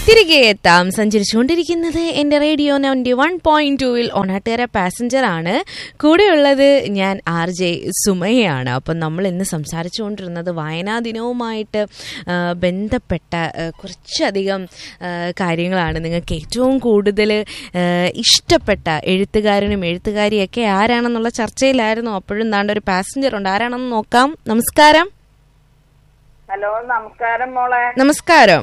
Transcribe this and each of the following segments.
തിരികെ എത്താം സഞ്ചരിച്ചുകൊണ്ടിരിക്കുന്നത് എന്റെ റേഡിയോ നയൻറ്റി വൺ പോയിന്റ് ടൂവിൽ ഓണാട്ടുകര പാസഞ്ചർ ആണ് കൂടെയുള്ളത് ഞാൻ ആർ ജെ സുമയാണ് അപ്പം നമ്മൾ ഇന്ന് സംസാരിച്ചുകൊണ്ടിരുന്നത് വായനാ ദിനവുമായിട്ട് ആ, ബന്ധപ്പെട്ട ആ, കുറച്ചധികം ആ, കാര്യങ്ങളാണ് നിങ്ങൾക്ക് ഏറ്റവും കൂടുതൽ ആ, ഇഷ്ടപ്പെട്ട എഴുത്തുകാരനും എഴുത്തുകാരിയൊക്കെ ആരാണെന്നുള്ള ചർച്ചയിലായിരുന്നു അപ്പോഴും താണ്ട ഒരു പാസഞ്ചർ ഉണ്ട് ആരാണെന്ന് നോക്കാം നമസ്കാരം ഹലോ നമസ്കാരം മോളെ നമസ്കാരം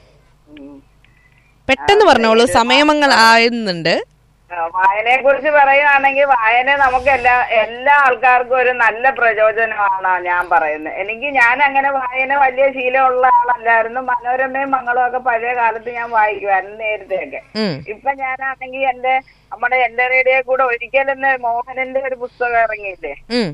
പെട്ടെന്ന് പറഞ്ഞോളൂ സമയമങ്ങൾ ആയുന്നുണ്ട് വായനയെ കുറിച്ച് പറയുകയാണെങ്കിൽ വായന നമുക്ക് എല്ലാ എല്ലാ ആൾക്കാർക്കും ഒരു നല്ല പ്രചോദനമാണ് ഞാൻ പറയുന്നത് എനിക്ക് ഞാൻ അങ്ങനെ വായന വലിയ ശീലമുള്ള ആളല്ലായിരുന്നു മനോരമയും മംഗളവും ഒക്കെ പഴയ കാലത്ത് ഞാൻ വായിക്കുമായിരുന്നു നേരത്തെയൊക്കെ ഉം, ഇപ്പൊ ഞാനാണെങ്കിൽ എന്റെ നമ്മുടെ എന്റെ റേഡിയോ കൂടെ ഒരിക്കലെന്ന് മോഹനന്റെ ഒരു പുസ്തകം ഇറങ്ങിയില്ലേ ഉം,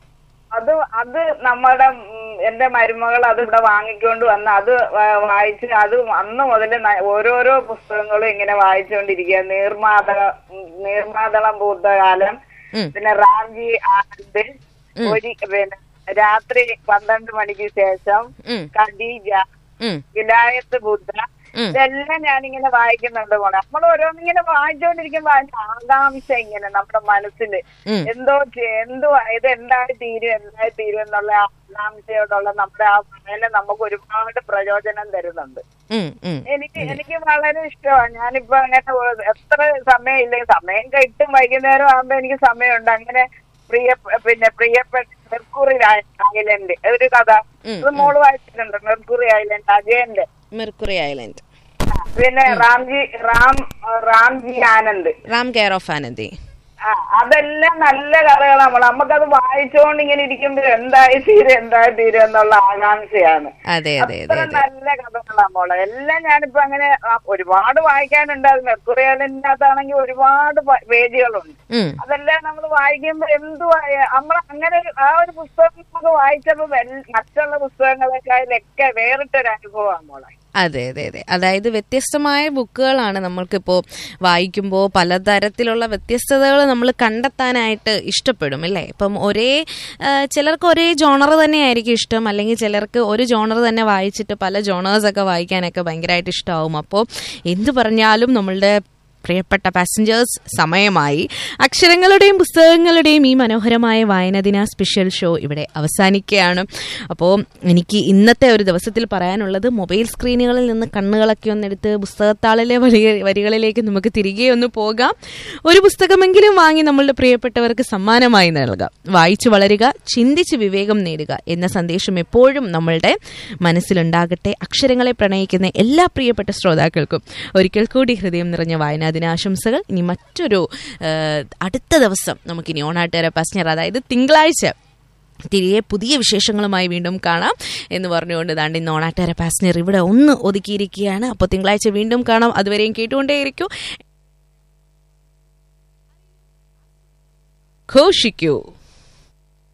അത് അത് നമ്മുടെ ഉം, എന്റെ മരുമകൾ അത് ഇവിടെ വാങ്ങിക്കൊണ്ട് വന്ന് അത് വാ- വായിച്ച് അത് അന്ന് മുതൽ ഓരോരോ പുസ്തകങ്ങളും ഇങ്ങനെ വായിച്ചുകൊണ്ടിരിക്കുക നീർമാതള ഉം, നീർമാതളം പൂത്തകാലം ഉം. പിന്നെ റാംജി ആനന്ദ് ഒരു പിന്നെ രാത്രി പന്ത്രണ്ട് മണിക്ക് ശേഷം ഉം, ഖദീജ ഉം, വിലായത്ത് ബുദ്ധ ഉം. ഇതെല്ലാം ഞാനിങ്ങനെ വായിക്കുന്നുണ്ട് മോളെ നമ്മൾ ഓരോന്നിങ്ങനെ വായിച്ചുകൊണ്ടിരിക്കുമ്പോ അതിന്റെ ആകാംക്ഷ ഇങ്ങനെ നമ്മുടെ മനസ്സിൽ ഉം. എന്തോ ചെ- എന്തോ ഇത് എന്തായി തീരും എന്തായി തീരും എന്നുള്ള ആകാംക്ഷയോടുള്ള നമ്മുടെ ആ വായന നമുക്ക് ഒരുപാട് പ്രചോദനം തരുന്നുണ്ട് ഉം, ഉം. എനിക്ക് എനിക്ക് വളരെ ഇഷ്ടമാണ് ഞാനിപ്പോ അങ്ങനെ ഒരു- എത്ര സമയം ഇല്ലെങ്കിൽ സമയം കിട്ടും വൈകുന്നേരം ആകുമ്പോ എനിക്ക് സമയമുണ്ട് അങ്ങനെ പ്രിയ പിന്നെ പ്രിയപ്പെട്ട മെർക്കുറി ഐലൻഡ് ഒരു കഥ ഉം, ഇത് മോള് വായിച്ചിട്ടുണ്ട് മെർക്കുറി ഐലൻഡ് അജയന്റെ മെർക്കുറി ഐലൻഡ് പിന്നെ റാംജി റാം റാംജി ആനന്ദ് റാം കെയർ ഓഫ് ആനന്ദി ആ അതെല്ലാം നല്ല കഥകളാണ് നമ്മൾ നമുക്കത് വായിച്ചുകൊണ്ട് ഇങ്ങനെ ഇരിക്കുമ്പോൾ എന്തായി തീരും എന്തായി തീരും എന്നുള്ള ആകാംക്ഷയാണ് അതെ അതെ അത്ര അതെ അതെ നല്ല കഥകളാണ് മോളെ എല്ലാം ഞാനിപ്പോ അങ്ങനെ ആ, ഒരുപാട് വായിക്കാനുണ്ട് അത് മെർക്കുറിയാലിനകത്താണെങ്കിൽ ഒരുപാട് പ- പേജുകളുണ്ട് ഉം, അതെല്ലാം നമ്മൾ വായിക്കുമ്പോ എന്തുവായ നമ്മൾ അങ്ങനെ ഒരു- ആ ഒരു പുസ്തകം നമുക്ക് വായിച്ചപ്പോ വെൽ- മറ്റുള്ള പുസ്തകങ്ങളെക്കാളൊക്കെ വേറിട്ടൊരു അനുഭവമാണ് മോളെ അതെ അതെ അതെ അതായത് വ്യത്യസ്തമായ ബുക്കുകളാണ് നമ്മൾക്കിപ്പോൾ വായിക്കുമ്പോൾ പലതരത്തിലുള്ള വ്യത്യസ്തതകൾ നമ്മൾ കണ്ടെത്താനായിട്ട് ഇഷ്ടപ്പെടും അല്ലേ ഇപ്പം ഒരേ ആ, ചിലർക്ക് ഒരേ ജോണർ തന്നെയായിരിക്കും ഇഷ്ടം അല്ലെങ്കിൽ ചിലർക്ക് ഒരു ജോണർ തന്നെ വായിച്ചിട്ട് പല ജോണേഴ്സൊക്കെ വായിക്കാനൊക്കെ ഭയങ്കരമായിട്ട് ഇഷ്ടമാവും അപ്പോൾ എന്ത് പറഞ്ഞാലും നമ്മളുടെ പ്രിയപ്പെട്ട പാസഞ്ചേഴ്സ് സമയമായി അക്ഷരങ്ങളുടെയും പുസ്തകങ്ങളുടെയും ഈ മനോഹരമായ വായനദിന സ്പെഷ്യൽ ഷോ ഇവിടെ അവസാനിക്കുകയാണ് അപ്പോൾ എനിക്ക് ഇന്നത്തെ ഒരു ദിവസത്തിൽ പറയാനുള്ളത് മൊബൈൽ സ്ക്രീനുകളിൽ നിന്ന് കണ്ണുകളൊക്കെ ഒന്നെടുത്ത് പുസ്തകത്താളിലെ വരി വരികളിലേക്ക് നമുക്ക് തിരികെ ഒന്ന് പോകാം ഒരു പുസ്തകമെങ്കിലും വാങ്ങി നമ്മളുടെ പ്രിയപ്പെട്ടവർക്ക് സമ്മാനമായി നൽകാം വായിച്ചു വളരുക ചിന്തിച്ച് വിവേകം നേടുക എന്ന സന്ദേശം എപ്പോഴും നമ്മളുടെ മനസ്സിലുണ്ടാകട്ടെ അക്ഷരങ്ങളെ പ്രണയിക്കുന്ന എല്ലാ പ്രിയപ്പെട്ട ശ്രോതാക്കൾക്കും ഒരിക്കൽ കൂടി ഹൃദയം നിറഞ്ഞ വായനാദിനാശംസകൾ ഇനി മറ്റൊരു ആ, അടുത്ത ദിവസം നമുക്കിനി ഓണാട്ടുകാര പസ്ഞ്ഞർ അതായത് തിങ്കളാഴ്ച തിരികെ പുതിയ വിശേഷങ്ങളുമായി വീണ്ടും കാണാം എന്ന് പറഞ്ഞുകൊണ്ട് ദാണ്ട് ഇന്ന് ഓണാട്ടുകാര പാസഞ്ചർ ഇവിടെ ഒന്ന് ഒതുക്കിയിരിക്കുകയാണ് അപ്പോൾ തിങ്കളാഴ്ച വീണ്ടും കാണാം അതുവരെയും കേട്ടുകൊണ്ടേയിരിക്കൂ ഘോഷിക്കൂ